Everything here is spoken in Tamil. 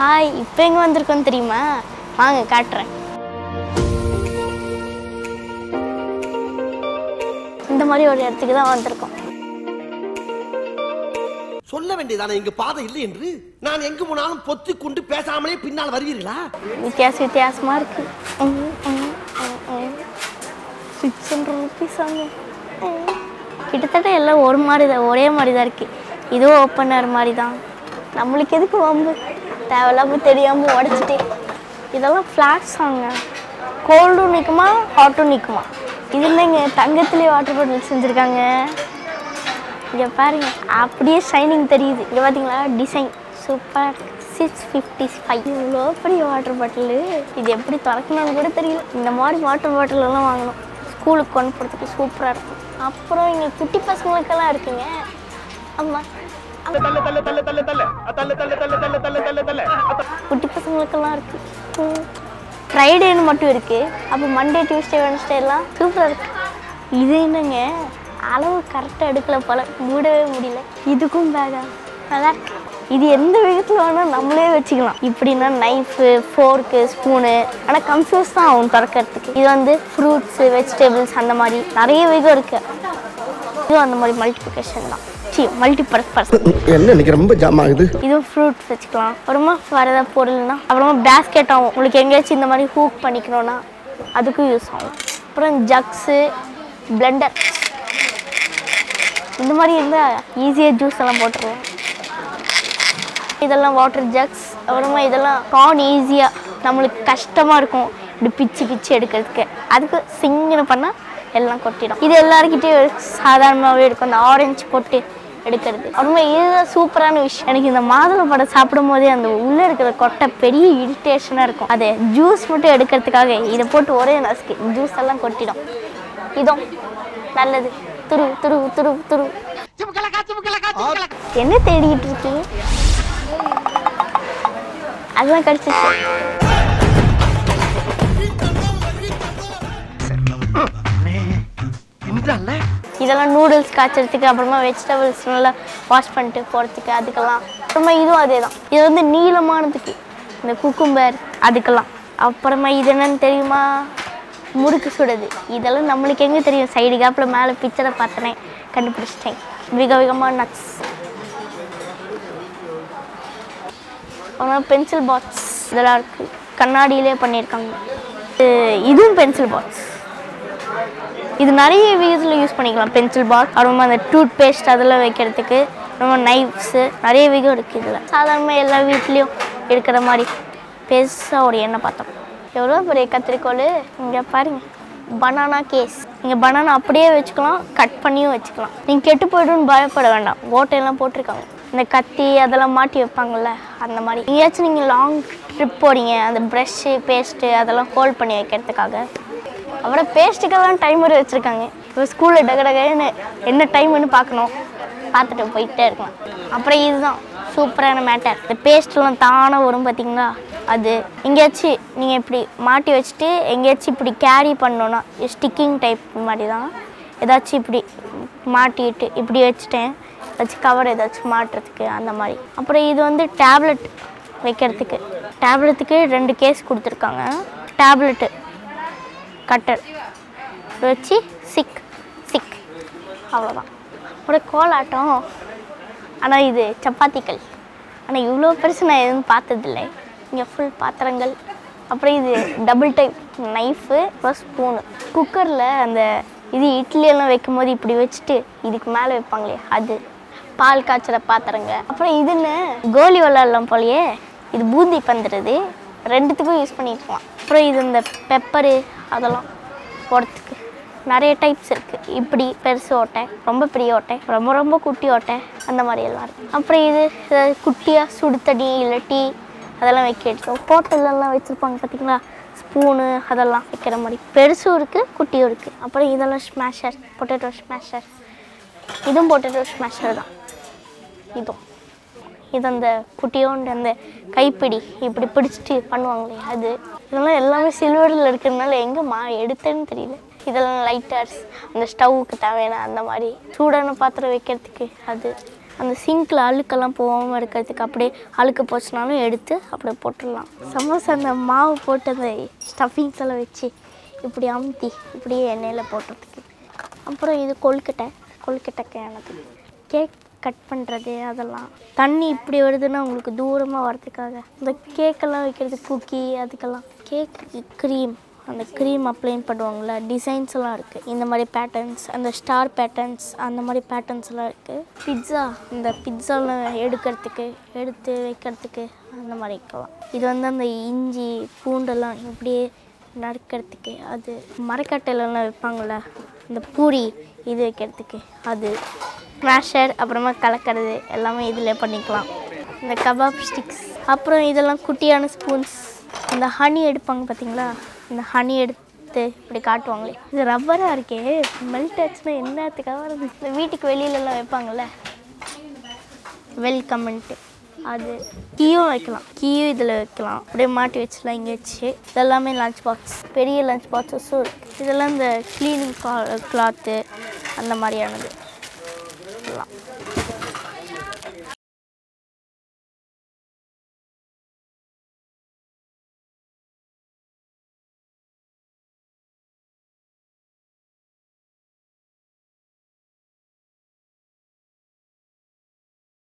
ஹாய் இப்போ எங்கே வந்திருக்கோம் தெரியுமா வாங்க காட்டுறேன் இந்த மாதிரி ஒரு இடத்துக்கு தான் வந்திருக்கோம் சொல்ல வேண்டியதானே இங்க பாதை இல்லை என்று நான் எங்கு போனாலும் பொத்தி கொண்டு பேசாமலே பின்னால் வருவீர்களா வித்தியாச வித்தியாசமாக இருக்கு சிக்ஸ் ஹண்ட்ரட் ருபீஸ் ஆகும் கிட்டத்தட்ட எல்லாம் ஒரு மாதிரி தான் ஒரே மாதிரி தான் இருக்கு இதுவும் ஓப்பனர் மாதிரி தான் நம்மளுக்கு எதுக்கு வம்பு தேவையில்லாம தெரியாமல் உடச்சிட்டு இதெல்லாம் ஃப்ளாட்ஸ் ஆங்க கோல்டும் நிற்குமா ஹாட்டும் நிற்குமா இது இல்லைங்க தங்கத்துலேயே வாட்டர் பாட்டில் செஞ்சுருக்காங்க இங்கே பாருங்க அப்படியே ஷைனிங் தெரியுது இங்கே பார்த்தீங்களா design super six fifty five இவ்வளோ பெரிய வாட்டர் பாட்டில் இது எப்படி திறக்கணும்னு கூட தெரியல இந்த மாதிரி வாட்டர் பாட்டில் எல்லாம் வாங்கணும் ஸ்கூலுக்கு கொண்டு போகிறதுக்கு சூப்பராக இருக்கும் அப்புறம் இங்கே குட்டி பசங்களுக்கெல்லாம் இருக்குங்க ஆமாம் குட்டி பசங்களுக்கெல்லாம் இருக்கு ஃப்ரைடேன்னு மட்டும் இருக்கு அப்போ மண்டே டியூஸ்டே வெனஸ்டே எல்லாம் சூப்பராக இருக்கு இது என்னங்க அளவு கரெக்டாக எடுக்கல போல மூடவே முடியல இதுக்கும் பேகா நல்லா இருக்கு இது எந்த விதத்தில் வேணால் நம்மளே வச்சுக்கலாம் இப்படின்னா நைஃபு ஃபோர்க்கு ஸ்பூனு ஆனால் கன்ஃபியூஸ் தான் ஆகும் திறக்கிறதுக்கு இது வந்து ஃப்ரூட்ஸு வெஜிடபிள்ஸ் அந்த மாதிரி நிறைய விதம் இருக்கு இதுவும் அந்த மாதிரி மல்டிபிகேஷன் தான் சி மல்டி பர்பஸ் என்ன இன்னைக்கு ரொம்ப ஜாம் ஆகுது இதுவும் ஃப்ரூட்ஸ் வச்சுக்கலாம் அப்புறமா வேறு ஏதாவது பொருள்னா அப்புறமா பேஸ்கெட் ஆகும் உங்களுக்கு எங்கேயாச்சும் இந்த மாதிரி ஹூக் பண்ணிக்கணும்னா அதுக்கும் யூஸ் ஆகும் அப்புறம் ஜக்ஸு பிளெண்டர் இந்த மாதிரி இருந்தால் ஈஸியாக ஜூஸ் எல்லாம் போட்டுருவோம் இதெல்லாம் வாட்டர் ஜக்ஸ் அப்புறமா இதெல்லாம் கார்ன் ஈஸியாக நம்மளுக்கு கஷ்டமாக இருக்கும் இப்படி பிச்சு பிச்சு எடுக்கிறதுக்கு அதுக்கு சிங்குன்னு பண்ணால் எல்லாம் கொட்டிடும் இது எல்லாருக்கிட்டையும் சாதாரணமாகவே இருக்கும் அந்த ஆரஞ்சு போட்டு எடுக்கிறது அப்புறமா இதுதான் சூப்பரான விஷயம் எனக்கு இந்த மாதுளை படம் சாப்பிடும் போதே அந்த உள்ளே இருக்கிற கொட்டை பெரிய இரிட்டேஷனாக இருக்கும் அது ஜூஸ் மட்டும் எடுக்கிறதுக்காக இதை போட்டு ஒரே நசுக்கு ஜூஸ் எல்லாம் கொட்டிடும் இதுவும் நல்லது துரு துரு துரு துரு என்ன தேடிட்டு இருக்கீங்க அதெல்லாம் கிடைச்சிச்சு இதெல்லாம் நூடுல்ஸ் காய்ச்சறதுக்கு அப்புறமா வெஜிடபிள்ஸ் நல்லா வாஷ் பண்ணிட்டு போகிறதுக்கு அதுக்கெல்லாம் அப்புறமா இதுவும் அதே தான் இது வந்து நீளமானதுக்கு இந்த குக்கும்பர் அதுக்கெல்லாம் அப்புறமா இது என்னன்னு தெரியுமா முறுக்கு சுடுது இதெல்லாம் நம்மளுக்கு எங்கே தெரியும் சைடு கேப்பில் மேலே பிக்சரை பார்த்தனே கண்டுபிடிச்சிட்டேன் விக விகமாக நட்ஸ் அப்புறம் பென்சில் பாக்ஸ் இதெல்லாம் இருக்குது கண்ணாடியிலே பண்ணியிருக்காங்க இது- இதுவும் பென்சில் பாக்ஸ் இது நிறைய விதத்தில் யூஸ் பண்ணிக்கலாம் பென்சில் பாக்ஸ் அப்புறமா அந்த டூத் பேஸ்ட் அதெல்லாம் வைக்கிறதுக்கு அப்புறமா நைஃப்ஸு நிறைய விதம் இருக்குது இதில் சாதாரணமாக எல்லா வீட்லேயும் இருக்கிற மாதிரி பெருசாக ஒரு எண்ணெய் பார்த்தோம் எவ்வளோ பெரிய கத்திரிக்கோல் இங்கே பாருங்க பனானா கேஸ் நீங்கள் பனானா அப்படியே வச்சுக்கலாம் கட் பண்ணியும் வச்சுக்கலாம் நீங்கள் கெட்டு போய்டுன்னு பயப்பட வேண்டாம் ஓட்டையெல்லாம் போட்டிருக்காங்க இந்த கத்தி அதெல்லாம் மாட்டி வைப்பாங்கள்ல அந்த மாதிரி எங்கேயாச்சும் நீங்கள் லாங் ட்ரிப் போகிறீங்க அந்த ப்ரஷ்ஷு பேஸ்ட்டு அதெல்லாம் ஹோல்ட் பண்ணி வைக்கிறதுக்காக அப்புறம் பேஸ்ட்டுக்கெல்லாம் டைமர் வச்சுருக்காங்க இப்போ ஸ்கூலில் டகடகன்னு என்ன டைம்னு பார்க்கணும் பார்த்துட்டு போயிட்டே இருக்கலாம் அப்புறம் இதுதான் சூப்பரான மேட்டர் இந்த பேஸ்ட்லாம் தானாக வரும் பார்த்தீங்களா அது எங்கேயாச்சும் நீங்கள் இப்படி மாட்டி வச்சுட்டு எங்கேயாச்சும் இப்படி கேரி பண்ணோன்னா ஸ்டிக்கிங் டைப் மாதிரி தான் ஏதாச்சும் இப்படி மாட்டிட்டு இப்படி வச்சுட்டேன் ஏதாச்சும் கவர் ஏதாச்சும் மாட்டுறதுக்கு அந்த மாதிரி அப்புறம் இது வந்து டேப்லெட் வைக்கிறதுக்கு டேப்லெட்டுக்கு ரெண்டு கேஸ் கொடுத்துருக்காங்க டேப்லெட்டு கட்டர் இதை வச்சு சிக் சிக் அவ்வளோதான் ஒரு கோலாட்டம் ஆனால் இது சப்பாத்திகள் ஆனால் இவ்வளோ பெருசு நான் எதுவும் பார்த்ததில்லை இங்கே ஃபுல் பாத்திரங்கள் அப்புறம் இது டபுள் டைப் நைஃபு அப்புறம் ஸ்பூனு குக்கரில் அந்த இது இட்லி எல்லாம் வைக்கும் போது இப்படி வச்சுட்டு இதுக்கு மேலே வைப்பாங்களே அது பால் காய்ச்சுற பாத்திரங்க அப்புறம் இதுன்னு கோலி விளாட்லாம் போலயே இது பூந்தி பந்துறது ரெண்டுத்துக்கும் யூஸ் பண்ணிக்கலாம் அப்புறம் இது இந்த பெப்பரு அதெல்லாம் போடுறதுக்கு நிறைய டைப்ஸ் இருக்குது இப்படி பெருசு ஓட்டை ரொம்ப பெரிய ஓட்டை ரொம்ப ரொம்ப குட்டி ஓட்டை அந்த மாதிரி எல்லாம் இருக்குது அப்புறம் இது ஏதாவது குட்டியாக சுடு தண்ணி இல்லை டீ அதெல்லாம் வைக்க எடுத்தோம் ஹோட்டல்லலாம் வச்சுருப்பாங்க பார்த்தீங்களா ஸ்பூனு அதெல்லாம் வைக்கிற மாதிரி பெருசும் இருக்குது குட்டியும் இருக்குது அப்புறம் இதெல்லாம் ஸ்மாஷர் பொட்டேட்டோ ஸ்மாஷர் இதுவும் பொட்டேட்டோ ஸ்மாஷர் தான் இதுவும் இது அந்த குட்டியோண்டு அந்த கைப்பிடி இப்படி பிடிச்சிட்டு பண்ணுவாங்களே அது இதெல்லாம் எல்லாமே சில்வரில் இருக்கிறதுனால எங்கே மா எடுத்தேன்னு தெரியல இதெல்லாம் லைட்டர்ஸ் அந்த ஸ்டவ்வுக்கு தேவையான அந்த மாதிரி சூடான பாத்திரம் வைக்கிறதுக்கு அது அந்த சிங்கில் அழுக்கெல்லாம் போகாமல் இருக்கிறதுக்கு அப்படியே அழுக்கு போச்சுனாலும் எடுத்து அப்படியே போட்டுடலாம் சமோசா அந்த மாவு போட்டு அந்த ஸ்டஃபிங்ஸ் எல்லாம் வச்சு இப்படி அமுத்தி இப்படியே எண்ணெயில் போட்டுறதுக்கு அப்புறம் இது கொழுக்கட்டை கொழுக்கட்டைக்கானது கேக் கட் பண்ணுறது அதெல்லாம் தண்ணி இப்படி வருதுன்னா உங்களுக்கு தூரமாக வரதுக்காக இந்த கேக்கெல்லாம் வைக்கிறது குக்கி அதுக்கெல்லாம் கேக் க்ரீம் அந்த க்ரீம் அப்ளை பண்ணுவாங்கள்ல டிசைன்ஸ் எல்லாம் இருக்குது இந்த மாதிரி பேட்டர்ன்ஸ் அந்த ஸ்டார் பேட்டர்ன்ஸ் அந்த மாதிரி பேட்டர்ன்ஸ் எல்லாம் இருக்குது பிட்ஸா இந்த பிட்ஸாலாம் எடுக்கிறதுக்கு எடுத்து வைக்கிறதுக்கு அந்த மாதிரி வைக்கலாம் இது வந்து அந்த இஞ்சி பூண்டெல்லாம் இப்படியே நறுக்கிறதுக்கு அது மரக்கட்டையிலலாம் வைப்பாங்கள்ல இந்த பூரி இது வைக்கிறதுக்கு அது ஸ்மாஷர் அப்புறமா கலக்கிறது எல்லாமே இதில் பண்ணிக்கலாம் இந்த கபாப் ஸ்டிக்ஸ் அப்புறம் இதெல்லாம் குட்டியான ஸ்பூன்ஸ் இந்த ஹனி எடுப்பாங்க பார்த்தீங்களா இந்த ஹனி எடுத்து இப்படி காட்டுவாங்களே இது ரப்பராக இருக்கே மெல்ட் ஆச்சுன்னா என்னத்துக்காக வருது இந்த வீட்டுக்கு வெளியிலலாம் வைப்பாங்கள்ல வெல்கம்ன்ட்டு அது கீயும் வைக்கலாம் கீயும் இதில் வைக்கலாம் அப்படியே மாட்டி வச்சிடலாம் இங்கே வச்சு இதெல்லாமே லஞ்ச் பாக்ஸ் பெரிய லஞ்ச் பாக்ஸஸும் இருக்குது இதெல்லாம் இந்த க்ளீனிங் கிளாத்து அந்த மாதிரியானது